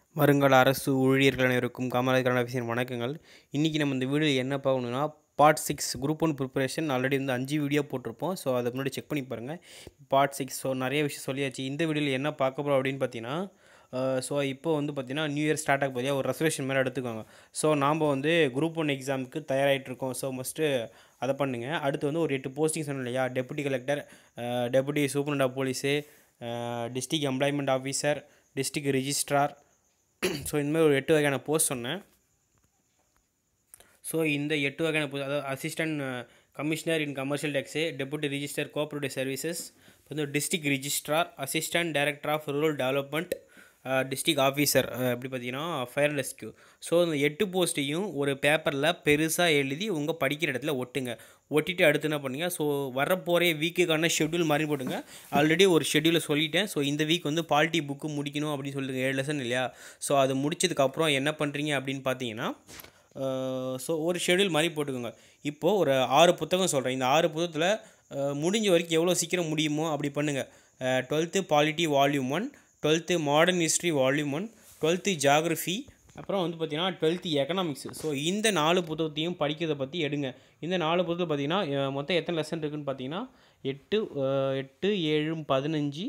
வருங்கால அரசு ஊழியர்கள் அனைவருக்கும் காமராஜ் கருணாபிசின் வணக்கங்கள் இன்றைக்கி நம்ம இந்த வீடியோவில் என்ன பார்க்கணுன்னா part six group one preparation already வந்து அஞ்சு வீடியோ போட்டிருப்போம் ஸோ அதை முன்னாடி செக் பண்ணி பாருங்கள் பார்ட் சிக்ஸ் ஸோ நிறைய விஷயம் சொல்லியாச்சு இந்த வீடியோவில் என்ன பார்க்க போகிறோம் அப்படின்னு பார்த்தீங்கன்னா ஸோ இப்போ வந்து பார்த்தீங்கன்னா நியூ இயர் ஸ்டார்ட் ஆக போதியா ஒரு ரெசர்வேஷன் மேலே எடுத்துக்கோங்க ஸோ நாம் வந்து குரூப் ஒன் எக்ஸாமுக்கு தயாராகிட்டு இருக்கோம் ஸோ மஸ்ட்டு அதை பண்ணுங்கள் அடுத்து வந்து ஒரு எட்டு போஸ்டிங் சொன்னேன் இல்லையா deputy collector deputy superintendent of police district employment officer district registrar so இந்தமாதிரி ஒரு எட்டு வகையான போஸ்ட் சொன்னேன் ஸோ இந்த எட்டு வகையான போஸ்ட் அதாவது assistant commissioner in commercial tax deputy register cooperative services வந்து district registrar assistant director of rural development district officer எப்படி பார்த்தீங்கன்னா ஃபயர் ரெஸ்க்யூ ஸோ இந்த எட்டு போஸ்ட்டையும் ஒரு பேப்பரில் பெருசாக எழுதி உங்கள் படிக்கிற இடத்துல ஒட்டுங்க ஒட்டிட்டு அடுத்து என்ன பண்ணுங்க ஸோ வரப்போகிற வீக்குக்கான ஷெட்யூல் மாதிரி போட்டுங்க ஆல்ரெடி ஒரு ஷெட்யூலை சொல்லிட்டேன் ஸோ இந்த வீக் வந்து பாலிட்டி புக்கு முடிக்கணும் அப்படின்னு சொல்லுங்க ஏழு லெசன் இல்லையா ஸோ அது முடிச்சதுக்கப்புறம் என்ன பண்ணுறீங்க அப்படின்னு பார்த்தீங்கன்னா ஸோ ஒரு ஷெட்யூல் மாதிரி போட்டுக்கோங்க இப்போது ஒரு ஆறு புத்தகம் சொல்கிறேன் இந்த ஆறு புத்தகத்தில் முடிஞ்ச வரைக்கும் எவ்வளோ சீக்கிரம் முடியுமோ அப்படி பண்ணுங்கள் twelfth polity volume one twelfth modern history volume one twelfth geography அப்புறம் வந்து பார்த்திங்கன்னா டுவெல்த்து எக்கனாமிக்ஸ் ஸோ இந்த நாலு புத்தகத்தையும் படிக்கிறத பற்றி எடுங்க இந்த நாலு புத்தகம் பார்த்திங்கன்னா மொத்தம் எத்தனை லெசன் இருக்குதுன்னு பார்த்தீங்கன்னா எட்டு எட்டு ஏழு பதினஞ்சு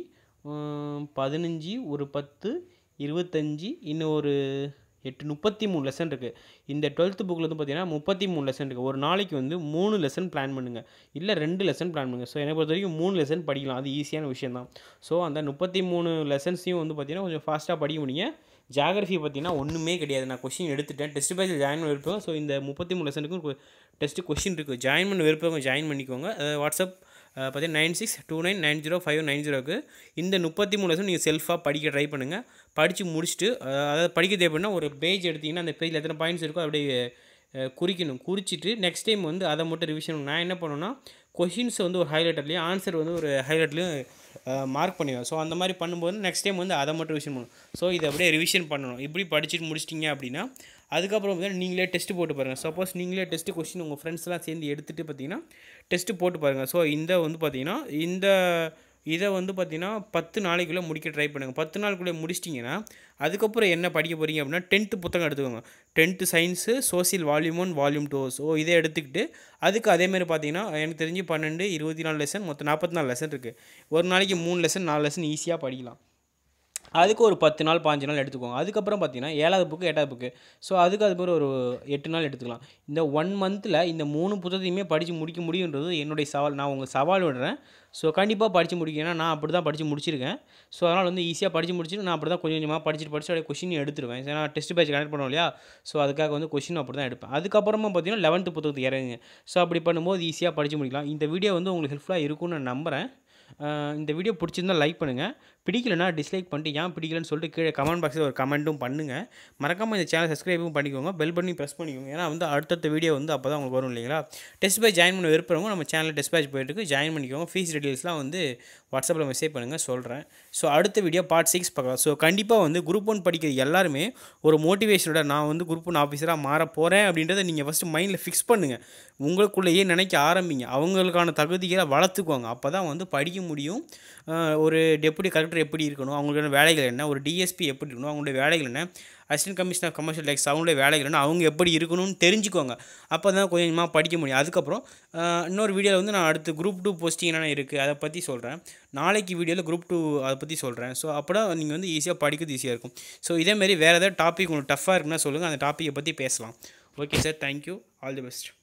பதினஞ்சு ஒரு பத்து இருபத்தஞ்சி இன்னும் ஒரு எட்டு முப்பத்தி மூணு லெசன் இருக்குது இந்த டுவெல்த்து புக்கில் வந்து பார்த்தீங்கன்னா முப்பத்தி மூணு லெசன் இருக்குது ஒரு நாளைக்கு வந்து மூணு லெசன் பிளான் பண்ணுங்கள் இல்லை ரெண்டு லெசன் பிளான் பண்ணுங்கள் ஸோ என்னை பொறுத்த வரைக்கும் மூணு லெசன் படிக்கலாம் அது ஈஸியான விஷயம் தான் ஸோ அந்த முப்பத்தி மூணு லெசன்ஸையும் வந்து பார்த்திங்கன்னா கொஞ்சம் ஃபாஸ்ட்டாக படிக்க முடியுங்க ஜாகிரஃபி பார்த்தீங்கன்னா ஒன்றுமே கிடையாது நான் கொஷின் எடுத்துட்டேன் டெஸ்ட் பேஜில் ஜாயின் பண்ண விருப்பம் ஸோ இந்த முப்பத்தி மூணு லெசனுக்கும் டெஸ்ட்டு கொஷின் இருக்குது ஜாயின் பண்ண விருப்பம் ஜாயின் பண்ணிக்கோங்க வாட்ஸ்அப் பார்த்தீங்கன்னா nine six two nine nine zero five nine ஜீரோக்கு இந்த முப்பத்தி மூணு லெசன் நீங்கள் செல்ஃபாக படிக்க ட்ரை பண்ணுங்கள் படித்து முடிச்சுட்டு அதாவது படிக்கிறது எப்படின்னா ஒரு பேஜ் எடுத்திங்கன்னா அந்த பேஜில் எத்தனை பாயிண்ட்ஸ் இருக்கோ அப்படியே குறிக்கணும் குறிச்சிட்டு நெக்ஸ்ட் டைம் வந்து அதை மட்டும் ரிவிஷன் நான் என்ன பண்ணுவேன்னா கொஷின்ஸை வந்து ஒரு ஹைலைட்டர்லேயும் ஆன்சர் வந்து ஒரு ஹைலைட்லேயும் மார்க் பண்ணிடுவேன் ஸோ அந்த மாதிரி பண்ணும்போது நெக்ஸ்ட் டைம் வந்து அதை மட்டும் ரிவிஷன் பண்ணணும் ஸோ இதை அப்படியே ரிவிஷன் பண்ணணும் இப்படி படிச்சுட்டு முடிச்சிட்டிங்க அப்படின்னா அதுக்கப்புறம் வந்து நீங்களே டெஸ்ட்டு போட்டு பாருங்கள் சப்போஸ் நீங்களே டெஸ்ட்டு கொஸ்டின் உங்கள் ஃப்ரெண்ட்ஸ்லாம் சேர்ந்து எடுத்துகிட்டு பார்த்தீங்கன்னா டெஸ்ட்டு போட்டு பாருங்கள் ஸோ இந்த வந்து பார்த்தீங்கன்னா இந்த இதை வந்து பார்த்தீங்கன்னா பத்து நாளைக்குள்ளே முடிக்க ட்ரை பண்ணுங்கள் பத்து நாளுக்குள்ளே முடிச்சிட்டிங்கன்னா அதுக்கப்புறம் என்ன படிக்க போகிறீங்க அப்படின்னா டென்த்து புத்தகம் எடுத்துக்கோங்க tenth science social volume one volume two so இதை எடுத்துக்கிட்டு அதுக்கு அதேமாதிரி பார்த்தீங்கன்னா எனக்கு தெரிஞ்சு பன்னெண்டு இருபத்தி நாலு லெசன் மொத்தம் நாற்பத்தி நாலு லெசன் இருக்குது ஒரு நாளைக்கு மூணு லெசன் நாலு லெசன் ஈஸியாக படிக்கலாம் அதுக்கு ஒரு பத்து நாள் பாஞ்சு நாள் எடுத்துக்கோங்க அதுக்கப்புறம் பார்த்தீங்கன்னா ஏழாவது புக்கு எட்டாவது புக்கு ஸோ அதுக்கு அது ஒரு எட்டு நாள் எடுத்துக்கலாம் இந்த ஒன் மந்தில் இந்த மூணு புத்தகத்தையுமே படித்து முடிக்க முடியுன்றது என்னுடைய சவால் நான் உங்கள் சவால் விடுறேன் ஸோ கண்டிப்பாக படித்து முடிக்கணும் நான் அப்படி தான் படித்து முடிச்சிருக்கேன் ஸோ அதனால் வந்து ஈஸியாக படித்து முடிச்சுட்டு நான் அப்படி தான் கொஞ்சம் கொஞ்சமாக படிச்சுட்டு படிச்சு அப்படியே கொஷின் எடுத்துருவேன் ஏன்னா டெஸ்ட் பேட்ச் கனெக்ட் பண்ணுவோம் இல்லையா ஸோ அதுக்காக வந்து கொஷின் அப்படி தான் எடுப்பேன் அதுக்கப்புறமா பார்த்தீங்கன்னா லெவன்த்து புத்தகத்துக்கு இறங்குங்க ஸோ அப்படி பண்ணும்போது ஈஸியாக படித்து முடிக்கலாம் இந்த வீடியோ வந்து உங்களுக்கு ஹெல்ப்ஃபுல்லாக இருக்கும்னு நான் நம்புகிறேன் இந்த வீடியோ பிடிச்சிருந்தால் லைக் பண்ணுங்கள் பிடிக்கலனா டிஸ்லைக் பண்ணிட்டு ஏன் பிடிக்கலன்னு சொல்லிட்டு கீழே கமெண்ட் பாக்ஸில் ஒரு கமெண்ட்டும் பண்ணுங்கள் மறக்காமல் இந்த சேனல் சப்ஸ்கிரைபும் பண்ணிக்கோங்க பெல் பண்ணி ப்ரெஸ் பண்ணிக்கோங்க ஏன்னா வந்து அடுத்தடுத்த வீடியோ வந்து அப்போ தான் உங்களுக்கு வரும் இல்லைங்களா டெஸ்ட் பேஜ் ஜாயின் பண்ண விருப்பவங்க நம்ம சேனலில் டெஸ்ட் பேஜ் போயிட்டு ஜாயின் பண்ணிக்கோங்க ஃபீஸ் டீட்டெயில்ஸ்லாம் வந்து வாட்ஸ்அப்பில் மெசேஜ் பண்ணுங்கள் சொல்கிறேன் ஸோ அடுத்த வீடியோ பார்ட் சிக்ஸ் பார்க்கலாம் ஸோ கண்டிப்பாக வந்து குரூப் ஒன் படிக்கிற எல்லாருமே ஒரு மோட்டிவேஷனோட நான் வந்து குரூப் ஒன் ஆஃபீஸராக மாற போகிறேன் அப்படின்றத நீங்கள் ஃபஸ்ட்டு மைண்டில் ஃபிக்ஸ் பண்ணுங்கள் உங்களுக்குள்ளேயே நினைக்க ஆரம்பிங்க அவங்களுக்கான தகுதிகளை வளர்த்துக்குவாங்க அப்போ தான் வந்து படிக்க முடியும் ஒரு டெப்புட்டி கலெக்டர் எப்படி இருக்கணும் அவங்களுக்கான வேலைகள் என்ன ஒரு டிஎஸ்பி எப்படி இருக்கணும் அவங்களுடைய வேலைகள் என்ன அசிஸ்டன்ட் கமிஷனர் கமர்ஷியல் டேக்ஸ் அவங்களுடைய வேலைகள் என்ன அவங்க எப்படி இருக்கணும்னு தெரிஞ்சுக்கோங்க அப்போ தான் கொஞ்சமாக படிக்க முடியும் அதுக்கப்புறம் இன்னொரு வீடியோவில் வந்து நான் அடுத்து குரூப் டூ போஸ்டிங் என்னென்ன இருக்குது அதை பற்றி சொல்கிறேன் நாளைக்கு வீடியோவில் குரூப் டூ அதை பற்றி சொல்கிறேன் ஸோ அப்போ தான் நீங்கள் வந்து ஈஸியாக படிக்கிறது ஈஸியாக இருக்கும் ஸோ இதேமாரி வேறு ஏதாவது டாபிக் உங்களுக்கு டஃப்பாக இருக்குன்னா சொல்லுங்கள் அந்த டாப்பிக்கை பற்றி பேசலாம் okay sir thank you all the best